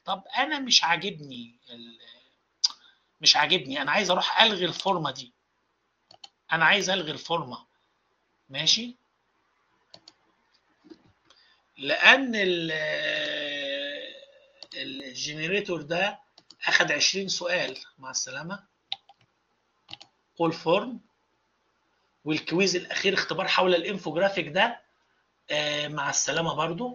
طب انا مش عاجبني ال... مش عاجبني انا عايز اروح الغي الفورمه دي انا عايز الغي الفورمه ماشي لان ال الجنريتور ده اخد 20 سؤال مع السلامه اول فورم والكويز الاخير اختبار حول الانفوجرافيك ده آه مع السلامه برضو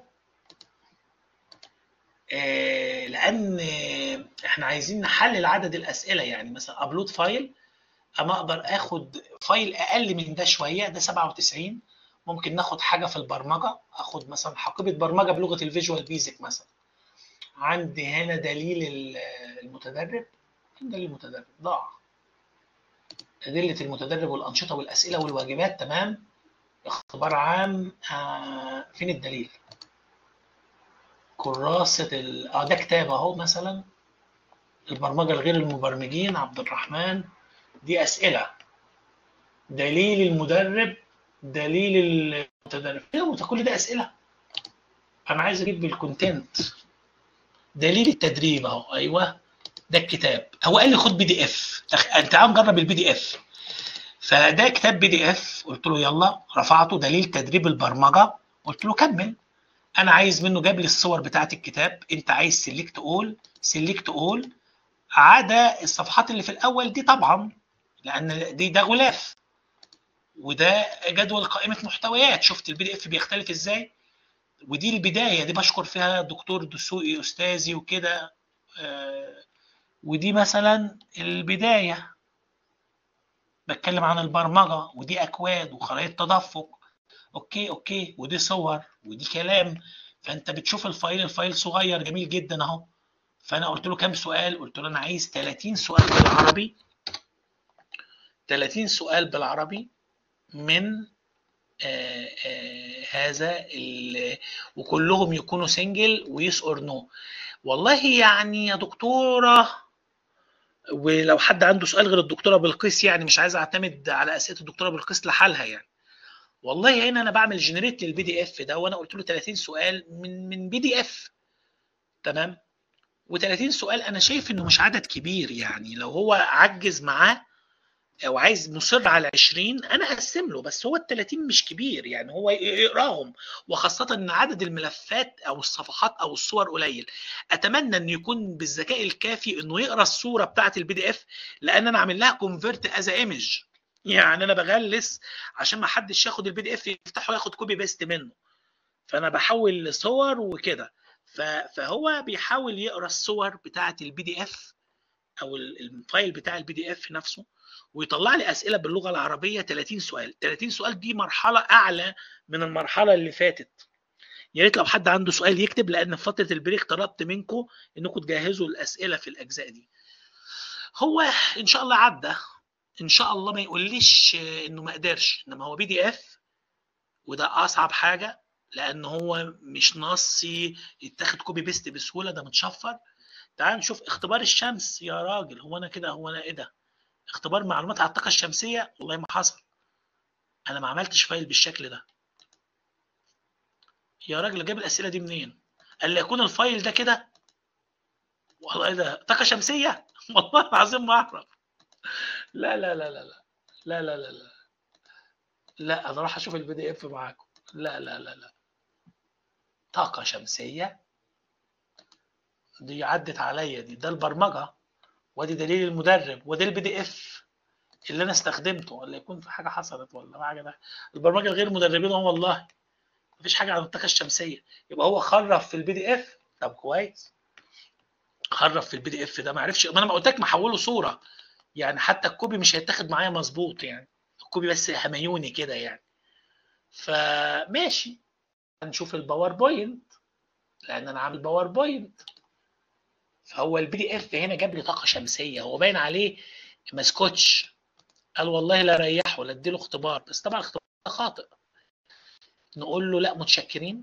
آه لان احنا عايزين نحلل عدد الاسئله يعني مثلا ابلود فايل اما اقدر اخد فايل اقل من ده شويه ده 97 ممكن ناخد حاجه في البرمجه اخد مثلا حقيبه برمجه بلغه الفيجوال بيزك مثلا عندي هنا دليل المتدرب دليل المتدرب ضاع أدلة المتدرب والأنشطة والأسئلة والواجبات تمام اختبار عام آه فين الدليل كراسة ال... اه ده كتاب اهو مثلا البرمجة لغير المبرمجين عبد الرحمن دي أسئلة دليل المدرب دليل المتدرب كل ده أسئلة أنا عايز أجيب بالكونتنت دليل التدريب اهو ايوه ده الكتاب هو قال لي خد بي دي اف انت تعال نجرب البي دي اف فده كتاب بي دي اف قلت له يلا رفعته دليل تدريب البرمجه قلت له كمل انا عايز منه جاب لي الصور بتاعه الكتاب انت عايز سيلكت اول سيلكت اول عدا الصفحات اللي في الاول دي طبعا لان دي ده غلاف وده جدول قائمه محتويات شفت البي دي اف بيختلف ازاي ودي البدايه دي بشكر فيها دكتور دسوقي استاذي وكده آه ودي مثلا البدايه بتكلم عن البرمجه ودي اكواد وخرائط تدفق اوكي اوكي ودي صور ودي كلام فانت بتشوف الفايل الفايل صغير جميل جدا اهو فانا قلت له كام سؤال قلت له انا عايز 30 سؤال بالعربي 30 سؤال بالعربي من آه آه هذا وكلهم يكونوا سنجل ويس اور نو والله يعني يا دكتوره ولو حد عنده سؤال غير الدكتوره بالقيس يعني مش عايز اعتمد على اسئله الدكتوره بالقيس لحالها يعني والله هنا انا بعمل جنريت للبي دي اف ده وانا قلت له 30 سؤال من من بي دي اف تمام و30 سؤال انا شايف انه مش عدد كبير يعني لو هو عجز معاه او عايز مصر على 20 انا اقسم له بس هو ال 30 مش كبير يعني هو يقراهم وخاصه ان عدد الملفات او الصفحات او الصور قليل اتمنى انه يكون بالذكاء الكافي انه يقرا الصوره بتاعه البي دي اف لان انا عامل لها كونفرت از ايمج يعني انا بغلس عشان ما حدش ياخد البي دي اف يفتحه وياخد كوبي بيست منه فانا بحول لصور وكده فهو بيحاول يقرا الصور بتاعه البي دي اف او الفايل بتاع البي دي اف نفسه ويطلع لي اسئله باللغه العربيه 30 سؤال 30 سؤال دي مرحله اعلى من المرحله اللي فاتت يا ريت لو حد عنده سؤال يكتب لان في فتره البريك طلبت منكم انكم تجهزوا الاسئله في الاجزاء دي هو ان شاء الله عدى ان شاء الله ما يقوليش انه ما قدرش انما هو بي دي اف وده اصعب حاجه لان هو مش نصي يتاخد كوبي بيست بسهوله ده متشفر تعال نشوف اختبار الشمس يا راجل هو انا كده هو انا ايه ده اختبار معلومات على الطاقه الشمسيه والله ما حصل انا ما عملتش فايل بالشكل ده يا راجل جاب الاسئله دي منين قال لي يكون الفايل ده كده والله ايه ده طاقه شمسيه والله العظيم ما اعرف لا لا لا لا لا لا لا لا لا لا انا راح اشوف البي دي اف معاكم لا لا لا لا طاقه شمسيه دي عدت عليا دي ده البرمجه وادي دليل المدرب وده البي دي اف اللي انا استخدمته ولا يكون في حاجه حصلت ولا حاجه ده البرمجه الغير مدربين هو والله مفيش حاجه عن الطاقه الشمسيه يبقى هو خرف في البي دي اف طب كويس خرف في البي دي اف ده ما عرفش ما انا ما قلت لك محوله صوره يعني حتى الكوبي مش هيتاخد معايا مظبوط يعني الكوبي بس هميوني كده يعني فماشي هنشوف الباوربوينت لان انا عامل باوربوينت فهو البي دي اف هنا جاب لي طاقه شمسيه هو باين عليه ما اسكتش قال والله لا ريحه لا اديله اختبار بس طبعا الاختبار خاطئ نقول له لا متشكرين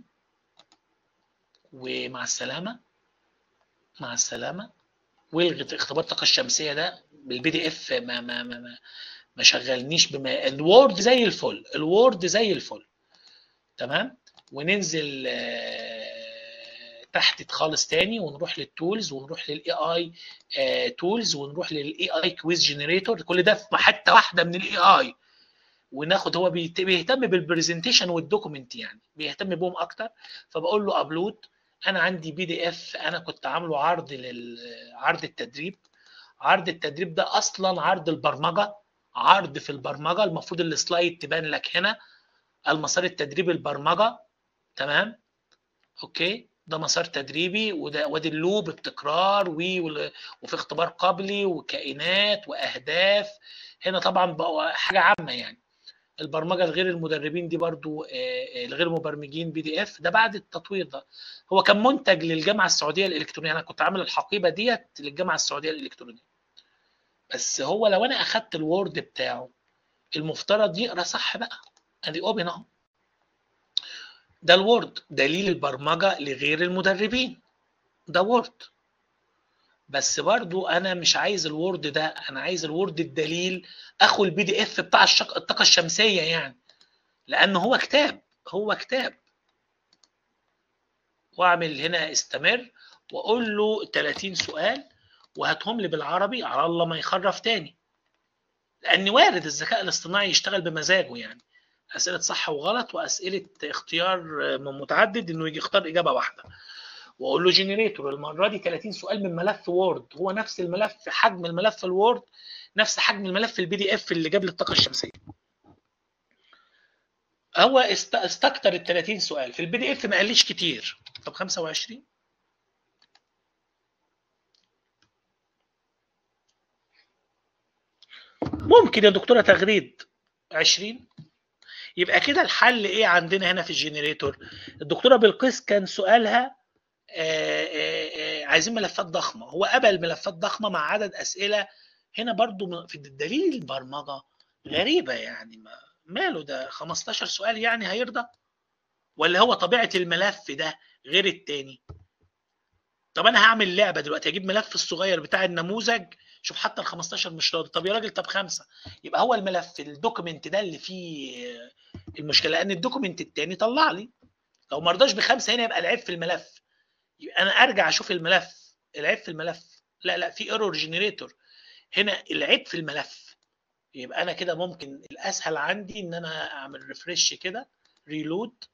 ومع السلامه مع السلامه والغي اختبار الطاقه الشمسيه ده بالبي دي اف ما ما ما ما, ما شغلنيش بما الوورد زي الفل الوورد زي الفل تمام وننزل تحت خالص تاني ونروح للتولز ونروح للاي اي تولز ونروح للاي اي كويز جنريتور كل ده في حته واحده من الاي اي وناخد هو بيت- بيهتم بالبرزنتيشن والدوكيمنت يعني بيهتم بهم اكتر فبقول له ابلود انا عندي بي دي اف انا كنت عامله عرض للعرض التدريب عرض التدريب ده اصلا عرض البرمجه عرض في البرمجه المفروض السلايد تبان لك هنا المسار التدريبي البرمجه تمام اوكي ده مسار تدريبي وده وادي اللوب التكرار و وال- وفي اختبار قبلي وكائنات واهداف هنا طبعا بقى حاجه عامه يعني البرمجه الغير المدربين دي برضو آه، آه، الغير مبرمجين بي دي اف ده بعد التطوير ده هو كان منتج للجامعه السعوديه الالكترونيه انا كنت عامل الحقيبه ديت للجامعه السعوديه الالكترونيه بس هو لو انا اخدت الوورد بتاعه المفترض يقرا صح بقى ادي اوبن اهو ده الوورد دليل البرمجه لغير المدربين ده وورد بس برضو انا مش عايز الوورد ده انا عايز الوورد الدليل اخو البي دي اف بتاع الشق... الطاقه الشمسيه يعني لان هو كتاب هو كتاب واعمل هنا استمر واقول له 30 سؤال وهاتهم لي بالعربي على الله ما يخرف تاني لان وارد الذكاء الاصطناعي يشتغل بمزاجه يعني اسئله صح وغلط واسئله اختيار متعدد انه يجي يختار اجابه واحده واقول له جنريتور المره دي 30 سؤال من ملف وورد هو نفس الملف حجم الملف الوورد نفس حجم الملف البي دي اف اللي جاب لي الطاقه الشمسيه هو است- استكتر ال 30 سؤال في البي دي اف ما قاليش كتير طب 25 ممكن يا دكتوره تغريد 20 يبقى كده الحل ايه عندنا هنا في الجنريتور الدكتوره بلقيس كان سؤالها آه، آه، آه، عايزين ملفات ضخمه هو قبل ملفات ضخمه مع عدد اسئله هنا برضو من- في الدليل البرمجه غريبه يعني ما ماله ده 15 سؤال يعني هيرضى ولا هو طبيعه الملف ده غير التاني طب انا هعمل لعبه دلوقتي اجيب ملف الصغير بتاع النموذج شوف حتى ال 15 مش راضي طب يا راجل طب خمسه يبقى هو الملف الدوكيمنت ده اللي فيه آه، المشكله لان الدوكيمنت التاني طلع لي لو ما رضاش بخمسه هنا يبقى العيب في الملف يبقى انا ارجع اشوف الملف العيب في الملف لا لا في ايرور جنريتور هنا العيب في الملف يبقى انا كده ممكن الاسهل عندي ان انا اعمل ريفرش كده ريلود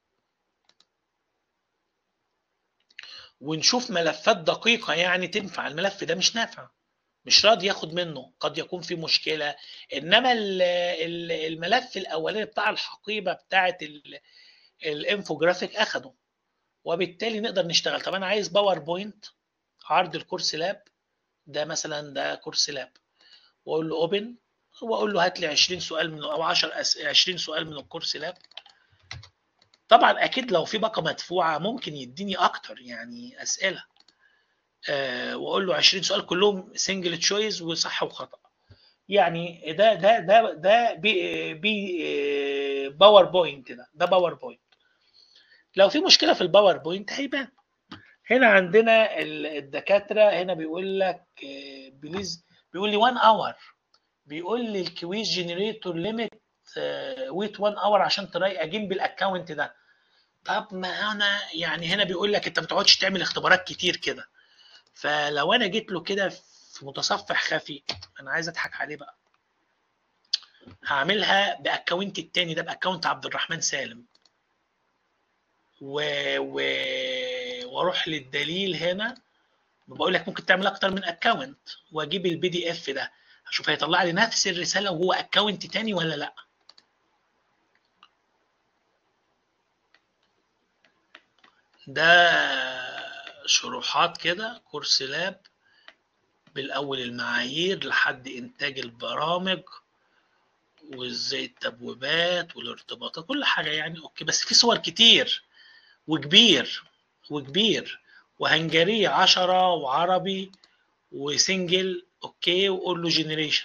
ونشوف ملفات دقيقة يعني تنفع الملف ده مش نافع مش راضي ياخد منه قد يكون في مشكلة انما ال- ال- الملف الاولاني بتاع الحقيبة بتاعة ال- الانفوجرافيك اخده وبالتالي نقدر نشتغل طب انا عايز باوربوينت عرض الكورس لاب ده مثلا ده كورس لاب واقول له اوبن واقول له هات لي 20 سؤال من او 10 أس... 20 سؤال من الكورس لاب طبعا اكيد لو في باقه مدفوعه ممكن يديني اكتر يعني اسئله أه واقول له 20 سؤال كلهم سنجل تشويز وصح وخطا يعني ده ده ده ده بي بي باوربوينت ده ده باوربوينت لو في مشكله في الباوربوينت هيبان هنا عندنا ال- الدكاتره هنا بيقول لك بليز بيقول لي 1 اور بيقول لي الكويز جنريتور ليميت ويت 1 اور عشان تراي اجين بالاكونت ده طب ما انا يعني هنا بيقول لك انت ما تقعدش تعمل اختبارات كتير كده فلو انا جيت له كده في متصفح خفي انا عايز اضحك عليه بقى هعملها باكونت التاني ده باكونت عبد الرحمن سالم و... و... واروح للدليل هنا بقول لك ممكن تعمل اكتر من اكونت واجيب البي دي اف ده اشوف هيطلع لي نفس الرساله وهو اكونت تاني ولا لا ده شروحات كده كورس لاب بالاول المعايير لحد انتاج البرامج وازاي التبويبات والارتباطات كل حاجه يعني اوكي بس في صور كتير وكبير وكبير وهنجريه عشرة وعربي وسنجل اوكي وقول له جنريشن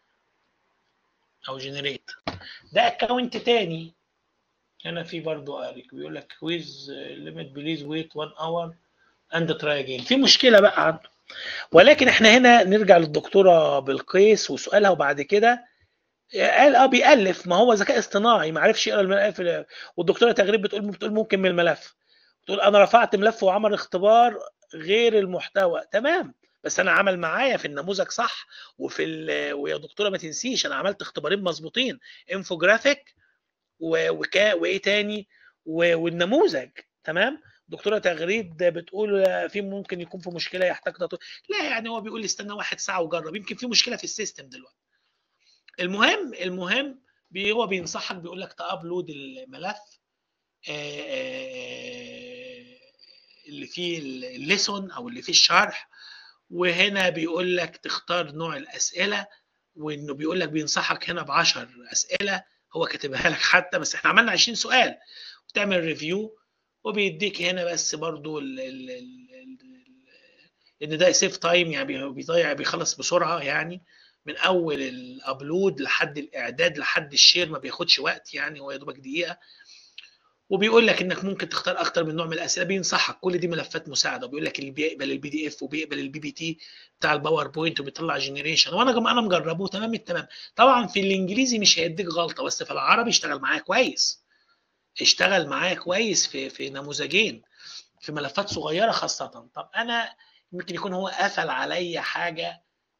او جنريت ده اكونت تاني هنا في برضو اريك بيقول لك كويز ليميت بليز ويت 1 اور اند تراي اجين في مشكله بقى عنده ولكن احنا هنا نرجع للدكتوره بلقيس وسؤالها وبعد كده قال اه بيألف ما هو ذكاء اصطناعي ما عرفش يقرا الملف والدكتوره تغريب بتقول بتقول ممكن من الملف تقول انا رفعت ملف وعمل اختبار غير المحتوى تمام بس انا عمل معايا في النموذج صح وفي ال... ويا دكتوره ما تنسيش انا عملت اختبارين مظبوطين انفوجرافيك و... وكا وايه تاني و... والنموذج تمام دكتوره تغريد بتقول في ممكن يكون في مشكله يحتاج تطوير لا يعني هو بيقول لي استنى واحد ساعه وجرب يمكن في مشكله في السيستم دلوقتي المهم المهم بي هو بينصحك بيقول لك تابلود الملف آآ آآ اللي فيه الليسون او اللي فيه الشرح وهنا بيقول لك تختار نوع الاسئله وانه بيقول لك بينصحك هنا ب 10 اسئله هو كاتبها لك حتى بس احنا عملنا 20 سؤال وتعمل ريفيو وبيديك هنا بس برضو ال ال ال ان ده سيف تايم يعني بيضيع بيخلص بسرعه يعني من اول الابلود لحد الاعداد لحد الشير ما بياخدش وقت يعني هو يا دوبك دقيقه وبيقول لك انك ممكن تختار اكتر من نوع من الاسئله بينصحك كل دي ملفات مساعده وبيقول لك اللي بيقبل البي دي اف وبيقبل البي بي تي بتاع الباوربوينت وبيطلع جنريشن وانا انا مجربه تمام التمام طبعا في الانجليزي مش هيديك غلطه بس في العربي اشتغل معايا كويس اشتغل معايا كويس في في نموذجين في ملفات صغيره خاصه طب انا ممكن يكون هو قفل عليا حاجه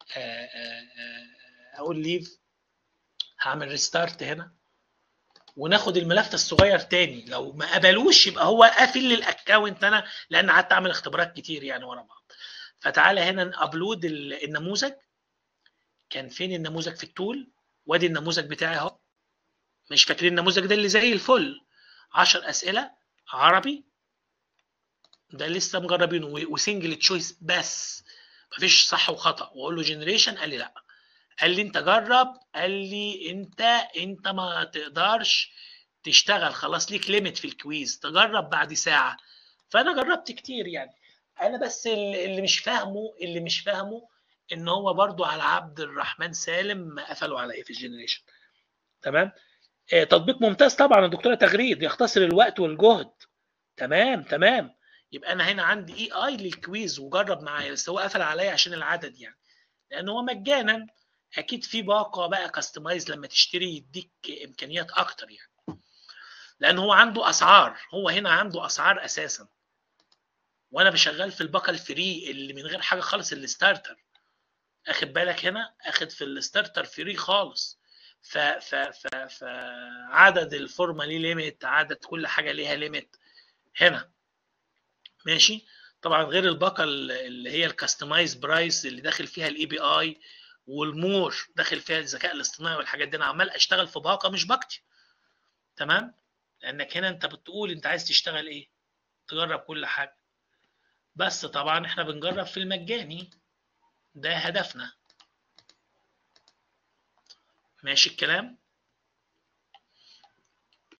اقول ليف هعمل ريستارت هنا وناخد الملف الصغير تاني لو ما قبلوش يبقى هو قافل لي الاكونت انا لان قعدت اعمل اختبارات كتير يعني ورا بعض فتعالى هنا نابلود النموذج كان فين النموذج في التول وادي النموذج بتاعي اهو مش فاكرين النموذج ده اللي زي الفل 10 اسئله عربي ده لسه مجربينه وسنجل تشويس بس مفيش صح وخطا واقول له جنريشن قال لي لا قال لي انت جرب قال لي انت انت ما تقدرش تشتغل خلاص ليك ليميت في الكويز تجرب بعد ساعه فانا جربت كتير يعني انا بس اللي مش فاهمه اللي مش فاهمه ان هو برضو على عبد الرحمن سالم قفلوا على ايه في الجنريشن تمام آه تطبيق ممتاز طبعا الدكتوره تغريد يختصر الوقت والجهد تمام تمام يبقى انا هنا عندي اي اي للكويز وجرب معايا بس هو قفل عليا عشان العدد يعني لان هو مجانا اكيد في باقه بقى كاستمايز لما تشتري يديك امكانيات اكتر يعني لان هو عنده اسعار هو هنا عنده اسعار اساسا وانا بشغال في الباقه الفري اللي من غير حاجه خالص الستارتر اخد بالك هنا اخد في الستارتر فري خالص ف ف ف ف عدد الفورمه ليه ليميت عدد كل حاجه ليها ليميت هنا ماشي طبعا غير الباقه اللي هي الكاستمايز برايس اللي داخل فيها الاي بي اي والمور داخل فيها الذكاء الاصطناعي والحاجات دي انا عمال اشتغل في باقه مش باقتي تمام لانك هنا انت بتقول انت عايز تشتغل ايه تجرب كل حاجه بس طبعا احنا بنجرب في المجاني ده هدفنا ماشي الكلام